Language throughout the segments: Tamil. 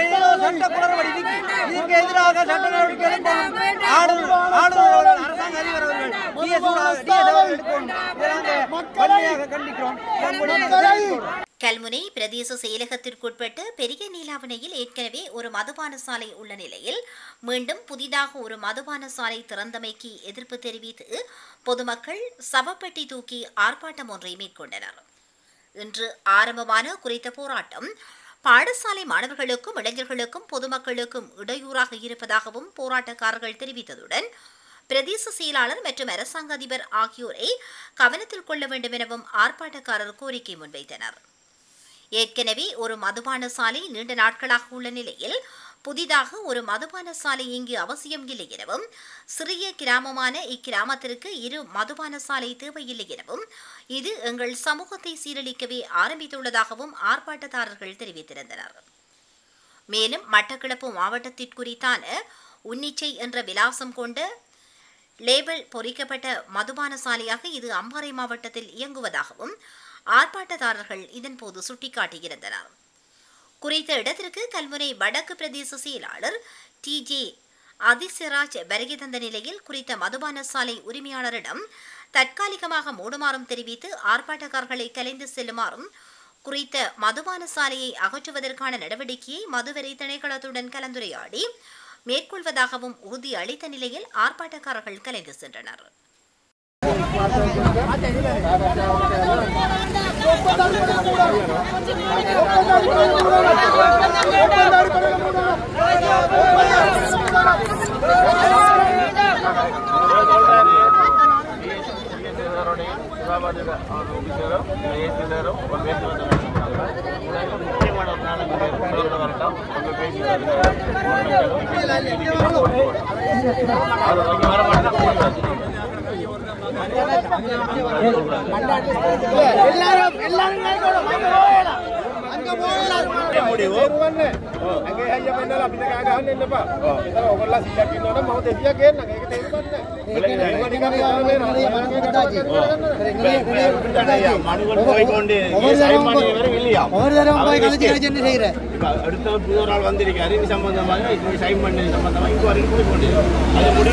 ஏதோ சட்ட குளறுபடி இருக்கு இதுக்கு எதிராக சட்ட நடவடிக்கை எடுக்கணும் ஆளுநர் ஆளுநர் அவர்கள் அரசாங்க அதிபர் அவர்கள் டிஎஸ் அவர்கள் எடுக்கணும் இதை நாங்கள் வன்மையாக கண்டிக்கிறோம் நம்முடைய தெரிவிக்கிறோம். கல்முனை பிரதேச செயலகத்திற்குட்பட்ட பெரிய நீலாவணையில் ஏற்கனவே ஒரு மதுபான சாலை உள்ள நிலையில் மீண்டும் புதிதாக ஒரு மதுபான சாலை திறந்தமைக்கு எதிர்ப்பு தெரிவித்து பொதுமக்கள் சவப்பெட்டி தூக்கி ஆர்ப்பாட்டம் ஒன்றை மேற்கொண்டனர் இன்று ஆரம்பமான குறித்த போராட்டம் பாடசாலை மாணவர்களுக்கும் இளைஞர்களுக்கும் பொதுமக்களுக்கும் இடையூறாக இருப்பதாகவும் போராட்டக்காரர்கள் தெரிவித்ததுடன் பிரதேச செயலாளர் மற்றும் அரசாங்க அதிபர் ஆகியோரை கவனத்தில் கொள்ள வேண்டும் எனவும் ஆர்ப்பாட்டக்காரர் கோரிக்கை முன்வைத்தனர் ஏற்கனவே ஒரு மதுபான சாலை நீண்ட நாட்களாக உள்ள நிலையில் புதிதாக ஒரு மதுபான சாலை இங்கு அவசியம் இல்லை எனவும் சிறிய கிராமமான இக்கிராமத்திற்கு இரு மதுபான சாலை தேவையில்லை எனவும் இது எங்கள் சமூகத்தை சீரழிக்கவே ஆரம்பித்துள்ளதாகவும் ஆர்ப்பாட்டக்காரர்கள் தெரிவித்திருந்தனர் மேலும் மட்டக்களப்பு மாவட்டத்திற்குறித்தான உன்னிச்சை என்ற விலாசம் கொண்ட லேபிள் பொறிக்கப்பட்ட மதுபான சாலையாக இது அம்பாறை மாவட்டத்தில் இயங்குவதாகவும் ஆர்ப்பாட்டக்காரர்கள் இதன்போது சுட்டிக்காட்டியிருந்தனர் குறித்த இடத்திற்கு கல்முனை வடக்கு பிரதேச செயலாளர் டி ஜே அதிசிராஜ் வருகை தந்த நிலையில் குறித்த மதுபான சாலை உரிமையாளரிடம் தற்காலிகமாக மூடுமாறும் தெரிவித்து ஆர்ப்பாட்டக்காரர்களை கலைந்து செல்லுமாறும் குறித்த மதுபான சாலையை அகற்றுவதற்கான நடவடிக்கையை மதுவரை திணைக்களத்துடன் கலந்துரையாடி மேற்கொள்வதாகவும் உறுதி அளித்த நிலையில் ஆர்ப்பாட்டக்காரர்கள் கலைந்து சென்றனர் மனுவன் போய்க்கொண்டு சைன் பண்ணி வரும் இல்லையா ஒரு தடவை போய் கழிச்சு கழிச்சு என்ன செய்யற இப்ப அடுத்த புது நாள் வந்திருக்காரு இது சம்பந்தமாக இது சைன் பண்ணி சம்பந்தமாக இங்க வரைக்கும் போய் கொண்டு அது முடிவு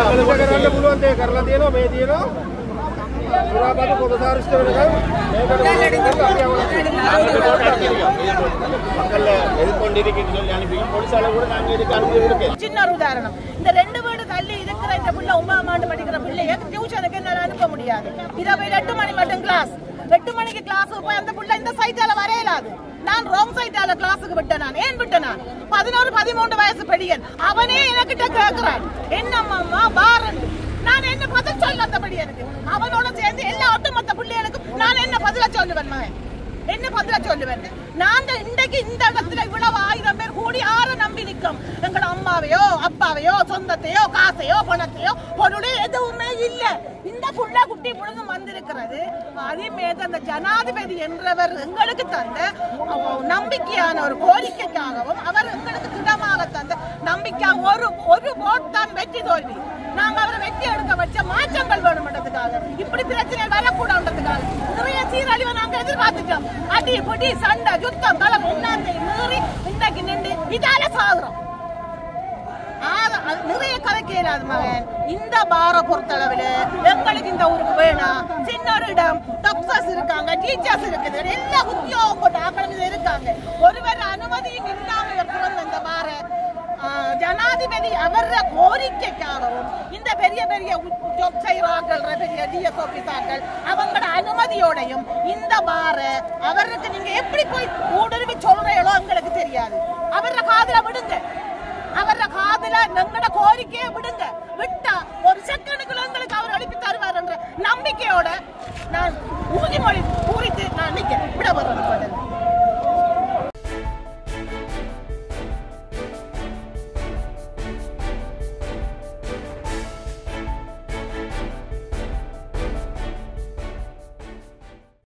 மக்கள் எதிர்கொண்டிருக்குன்னு சொல்லி அனுப்பி போலீஸால கூட நாங்க இதுக்கு அனுப்பி கொடுக்க சின்ன ஒரு உதாரணம் இந்த ரெண்டு வீடு தள்ளி இருக்கிற இந்த பிள்ளை ஒன்பதாம் ஆண்டு படிக்கிற பிள்ளைய டியூஷனுக்கு என்னால அனுப்ப முடியாது இரவு எட்டு மணி மட்டும் கிளாஸ் எட்டு மணிக்கு கிளாஸுக்கு போய் அந்த பிள்ளை இந்த சைட்டால வரையலாது நான் ராங் சைட்டால கிளாஸுக்கு விட்டேன் நான் ஏன் விட்டேன் நான் பதினோரு பதிமூன்று வயசு பெடியன் அவனே எனக்கிட்ட கேட்கிறான் என்னம்மா பாரன் நான் என்ன பதில் சொல்ல அந்த படியனுக்கு அவனோட சேர்ந்து எல்லா ஒட்டுமொத்த பிள்ளைகளுக்கும் நான் என்ன பதில சொல்லுவேன் மகன் என்ன பதில சொல்லுவேன் நாங்க இன்றைக்கு இந்த இடத்துல இவ்வளவு ஆயிரம் பேர் கூடி ஆற நம்பி நிற்கும் எங்களோட அம்மாவையோ அப்பாவையோ சொந்தத்தையோ காசையோ பணத்தையோ பொருளே எதுவுமே இல்ல இந்த புள்ள குட்டி முழுதும் வந்திருக்கிறது அதே மேது அந்த ஜனாதிபதி என்றவர் எங்களுக்கு தந்த அஹ், நம்பிக்கையான ஒரு கோரிக்கைக்காகவும் அவர் எங்களுக்கு திடமாக தந்த நம்பிக்கை ஒரு ஒரு ஓட் தான் வெற்றி தோல்வி நாங்க அவரை வெற்றி எடுக்க வச்ச மாற்றங்கள் வேணும்ன்றதுக்காக இப்படி பிரச்சனை வரக்கூடாதுன்றதுக்காக நிறைய சீரழிவை நாங்க எதிர்பார்த்துட்டோம் அடி பிடி சண்டை யுத்தம் கலம் எல்லாத்தையும் மீறி இன்னைக்கு நின்று இதால சாகுறோம் ஆக- அது நிறைய கதைக்க இயலாது மகன் இந்த பார பொறுத்தளவுல எங்களுக்கு இந்த ஊருக்கு வேணாம் சின்ன ஒரு இடம் டப்சஸ் இருக்காங்க டீச்சர்ஸ் இருக்குது எல்லா உத்தியோகம் போட்டு ஆக்களும் இதுல இருக்காங்க ஒருவர் அனுமதியும் இல்லாம இவர் திறந்த இந்த பார ஆஹ், ஜனாதிபதி அவர கோரிக்கைக்காகவும் இந்த பெரிய பெரிய ஜாப் செய்கிறார்கள் பெரிய டிஎஸ் ஆபீஸார்கள் அவங்களோட அனுமதியோடையும் இந்த பார அவருக்கு நீங்க எப்படி போய் ஊடுருவி சொல்றீங்களோ எங்களுக்கு தெரியாது அவர காதுல விடுங்க அவர காதுல எங்கட கோரிக்கையை விடுங்க விட்டா ஒரு செகண்டுக்குள்ள எங்களுக்கு அவர் அனுப்பி தருவார் என்ற நம்பிக்கையோட நான் உறுதிமொழி கூறிட்டு நான் நிக்கிறேன் விட வர்றேன்